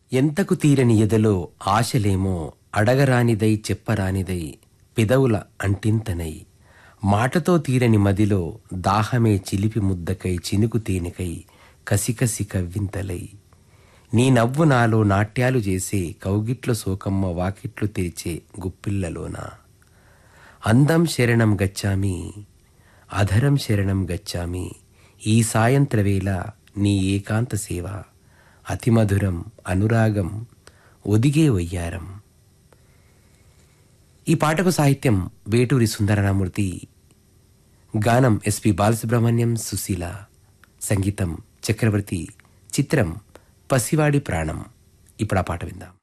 ఎంతకు తీరని ఎదలో ఆశలేమో అడగరానిదై చెప్పరానిదై పెదవుల అంటింతనై మాటతో తీరని మదిలో దాహమే చిలిపి ముద్దకై చినుకు తేనెకై కసికసి కవ్వింతలై నీ నవ్వు నాలో నాట్యాలు చేసే కౌగిట్ల సోకమ్మ వాకిట్లు తెరిచే గుప్పిళ్లలోన అందం శరణం గచ్చామి అధరం శరణం గచ్చామి ఈ సాయంత్రవేళ నీ ఏకాంత సేవ అతిమధురం అనురాగం ఒదిగే వయ్యారం ఈ పాటకు సాహిత్యం వేటూరి సుందరరామూర్తి గానం ఎస్పి బాలసుబ్రహ్మణ్యం సుశీల సంగీతం చక్రవర్తి చిత్రం పసివాడి ప్రాణం ఇప్పుడు ఆ పాట విందాం